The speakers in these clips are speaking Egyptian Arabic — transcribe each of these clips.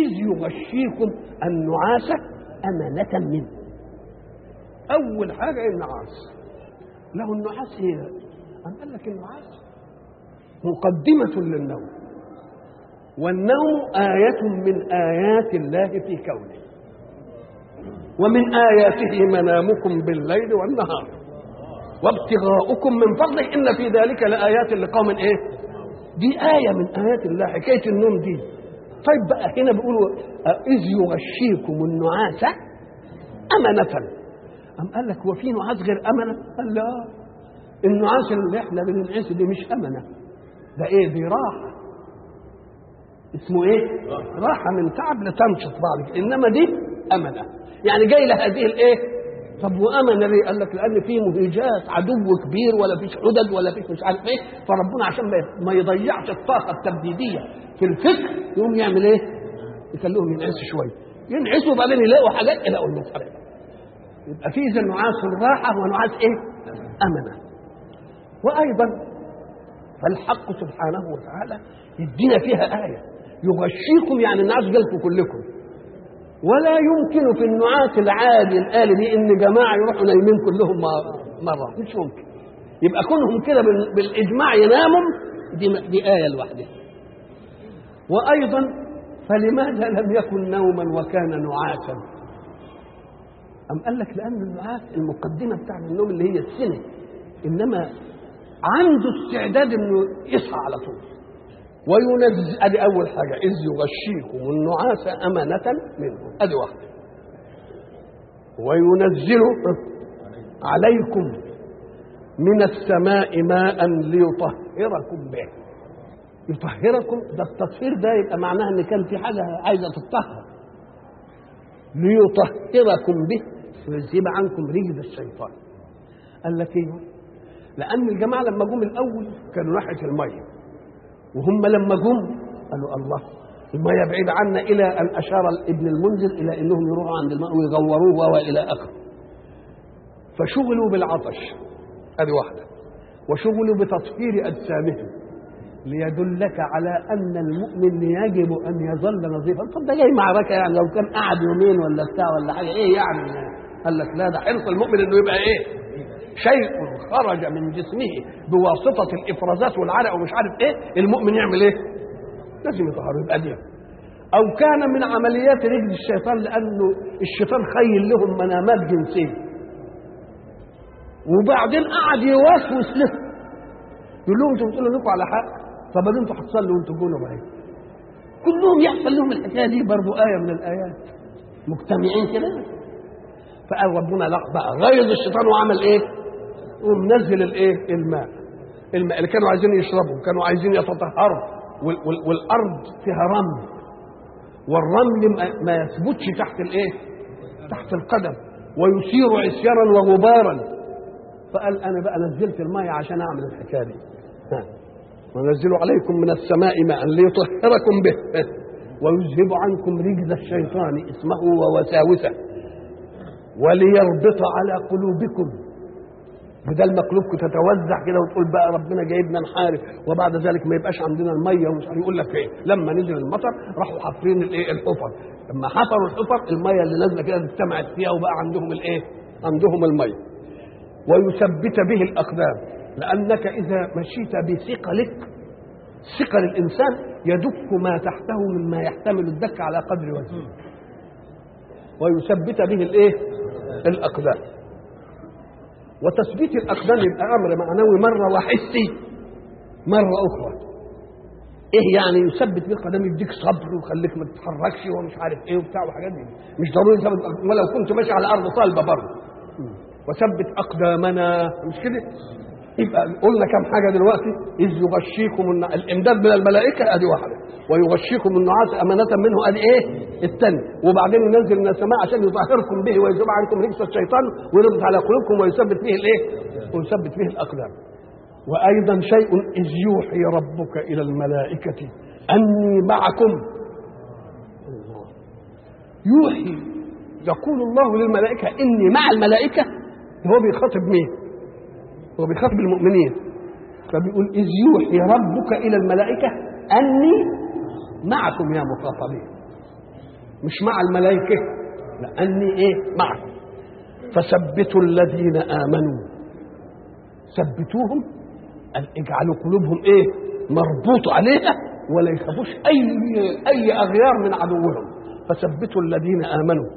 إذ يغشيكم النعاس أمنة منه أول حاجة النعاس له النعاس إيه؟ أم قال لك النعاس مقدمة للنوم والنوم آية من آيات الله في كونه ومن آياته منامكم بالليل والنهار وابتغاؤكم من فضله إن في ذلك لآيات لقوم إيه دي آية من آيات الله حكاية النوم دي طيب بقى هنا بيقولوا إذ يغشيكم النعاس أمنة أم قال لك هو في نعاس غير أمنة؟ قال لا النعاس اللي احنا بننعسه دي مش أمنة ده إيه دي راحة اسمه إيه؟ راحة من تعب لتنشط بعض إنما دي أمنة يعني جاي لهذه الإيه؟ طب وأمنة ليه؟ قال لك لأن في مهيجات عدو كبير ولا فيش حدد ولا فيش مش عارف إيه فربنا عشان ما يضيعش الطاقة التبديدية في الفكر يقوم يعمل إيه؟ يخليهم ينعسوا شوية ينعسوا وبعدين يلاقوا حاجات يلاقوا المسألة يبقى في إذا نعاس الراحة ونعاس إيه؟ أمنة وأيضا فالحق سبحانه وتعالى يدينا فيها آية يغشيكم يعني النعاس جالكم كلكم ولا يمكن في النعاس العادي الآلي إن جماعة يروحوا نايمين كلهم مرة مش ممكن يبقى كونهم كده بالإجماع يناموا دي, دي آية لوحدها وأيضا فلماذا لم يكن نوما وكان نعاسا أم قال لك لأن النعاس المقدمة بتاع النوم اللي هي السنة إنما عنده استعداد إنه يصحى على طول وينزل ادي اول حاجه اذ يغشيكم النعاس امانه منه ادي واحده وينزل عليكم من السماء ماء ليطهركم به يطهركم ده التطهير ده يبقى معناها ان كان في حاجه عايزه تطهر ليطهركم به ويذهب عنكم رجز الشيطان قال لك ايه لان الجماعه لما جم الاول كانوا ناحيه الميه وهم لما جم قالوا الله المية بعيدة عنا إلى أن أشار ابن المنذر إلى أنهم يروحوا عند الماء ويغوروه وإلى آخره فشغلوا بالعطش هذه واحدة وشغلوا بتطهير أجسامهم ليدلك على أن المؤمن يجب أن يظل نظيفا طب ده جاي معركة يعني لو كان قعد يومين ولا بتاع ولا حاجة إيه يعني قال لك لا ده حرص المؤمن إنه يبقى إيه شيء خرج من جسمه بواسطة الإفرازات والعرق ومش عارف إيه المؤمن يعمل إيه؟ لازم يطهر يبقى دي أو كان من عمليات رجل الشيطان لأنه الشيطان خيل لهم منامات جنسية وبعدين قعد يوسوس لهم يقول لهم انتوا بتقولوا لكم على حق طب انتوا هتصلوا وانتوا جنوا ايه كلهم يحصل لهم الحكايه دي برضو ايه من الايات مجتمعين كده فقال ربنا لا بقى غيظ الشيطان وعمل ايه؟ ومنزل الايه؟ الماء الماء اللي كانوا عايزين يشربوا كانوا عايزين يتطهروا وال وال والارض فيها رمل والرمل ما يثبتش تحت الايه؟ تحت القدم ويثير عصيانا وغبارا فقال انا بقى نزلت الماء عشان اعمل الحكايه دي ونزل عليكم من السماء ماء ليطهركم به ويذهب عنكم رجز الشيطان اسمه ووساوسه وليربط على قلوبكم بدل ما قلوبكم تتوزع كده وتقول بقى ربنا جايبنا نحارب وبعد ذلك ما يبقاش عندنا الميه ومش عارف يقول لك ايه لما نزل المطر راحوا حافرين الايه الحفر لما حفروا الحفر الميه اللي نازله كده اجتمعت فيها وبقى عندهم الايه عندهم الميه ويثبت به الاقدام لانك اذا مشيت بثقلك ثقل الانسان يدك ما تحته مما يحتمل الدك على قدر وزنه ويثبت به الايه الاقدام وتثبيت الاقدام يبقى امر معنوي مره وحسي مره اخرى ايه يعني يثبت بيه القدم يديك صبر ويخليك ما تتحركش ومش عارف ايه وبتاع وحاجات دي مش ضروري ثبت ولو كنت ماشي على ارض صلبه برضه وثبت اقدامنا مش كده يبقى قلنا كم حاجه دلوقتي اذ يغشيكم النع... الامداد من الملائكه ادي واحده ويغشيكم النعاس امانه منه ادي ايه الثاني وبعدين ينزل من السماء عشان يطهركم به ويذهب عنكم رجس الشيطان ويربط على قلوبكم ويثبت به الايه ويثبت به الاقدام وايضا شيء اذ يوحي ربك الى الملائكه اني معكم يوحي يقول الله للملائكه اني مع الملائكه هو بيخاطب مين هو بيخاطب المؤمنين فبيقول إذ يوحي ربك إلى الملائكة أني معكم يا مخاطبين مش مع الملائكة لأني إيه معكم فثبتوا الذين آمنوا ثبتوهم أن اجعلوا قلوبهم إيه مربوط عليها ولا يخافوش أي أي أغيار من عدوهم فثبتوا الذين آمنوا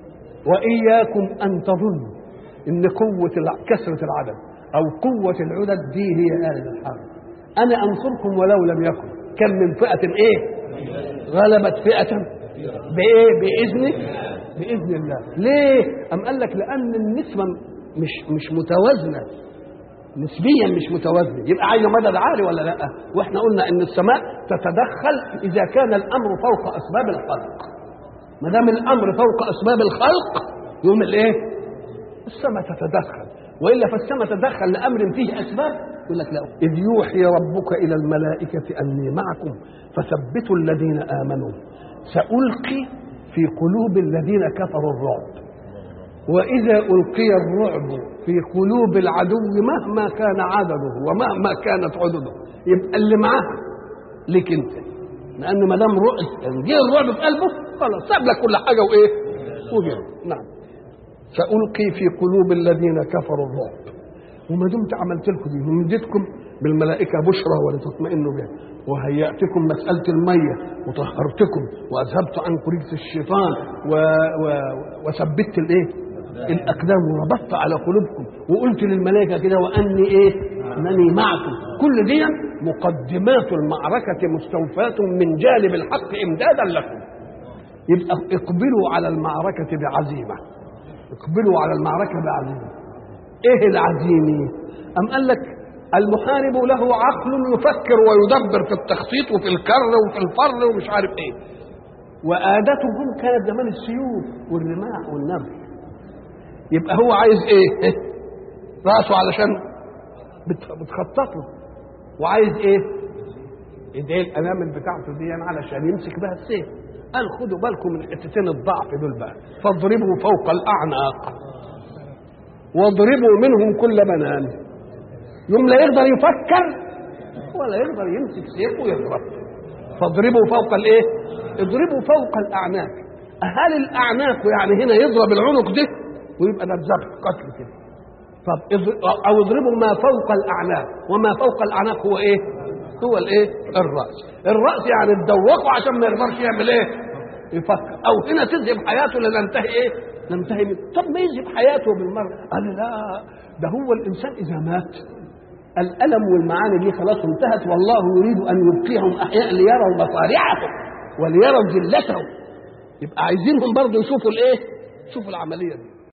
وإياكم أن تظنوا إن قوة الع- كثرة العدد أو قوة العدد دي هي آلة الحرب أنا أنصركم ولو لم يكن كم من فئة إيه غلبت فئة بإيه بإذن بإذن الله ليه أم قال لك لأن النسبة مش مش متوازنة نسبيا مش متوازنة يبقى عايزة مدد عالي ولا لا واحنا قلنا ان السماء تتدخل اذا كان الامر فوق اسباب الخلق ما دام الامر فوق اسباب الخلق يقوم الايه السماء تتدخل والا فالسماء تتدخل لامر فيه اسباب يقول لك لا اذ يوحي ربك الى الملائكه اني معكم فثبتوا الذين امنوا سالقي في قلوب الذين كفروا الرعب واذا القي الرعب في قلوب العدو مهما كان عدده ومهما كانت عدده يبقى اللي معاه ليك انت لان ما دام رعب جه الرعب في قلبه خلاص ساب لك كل حاجه وايه وجه نعم سألقي في قلوب الذين كفروا الرعب وما دمت عملت لكم دي ومدتكم بالملائكة بشرى ولتطمئنوا بها وهيأتكم مسألة المية وطهرتكم وأذهبت عنكم رجس الشيطان و... و... وثبت الإيه؟ الأقدام وربطت على قلوبكم وقلت للملائكة كده وأني إيه؟ أنني معكم كل دي مقدمات المعركة مستوفاة من جانب الحق إمدادا لكم يبقى اقبلوا على المعركة بعزيمة اقبلوا على المعركة بعزيمة ايه العزيمة ام قال لك المحارب له عقل يفكر ويدبر في التخطيط وفي الكر وفي الفر ومش عارف ايه وآدتهم كانت زمان السيوف والرماح والنبل يبقى هو عايز ايه راسه علشان بت- بتخطط له وعايز ايه ايديه الانامل بتاعته دي علشان يمسك بها السيف قال خدوا بالكم من حتتين الضعف دول بقى فاضربوا فوق الاعناق واضربوا منهم كل بنان يوم لا يقدر يفكر ولا يقدر يمسك سيف ويضرب فاضربوا فوق الايه اضربوا فوق الاعناق هل الاعناق يعني هنا يضرب العنق ده ويبقى ده الذبح قتل كده طب اضر- او اضربوا ما فوق الاعناق وما فوق الاعناق هو ايه هو الايه الراس الراس يعني تدوقه عشان ما يقدرش يعمل ايه يفكر او هنا تذهب حياته لننتهي ايه ننتهي من طب ما يذهب حياته بالمره قال لا ده هو الانسان اذا مات الالم والمعاني دي خلاص انتهت والله يريد ان يبقيهم احياء ليروا مصارعهم وليروا ذلتهم يبقى عايزينهم برضه يشوفوا الايه يشوفوا العمليه دي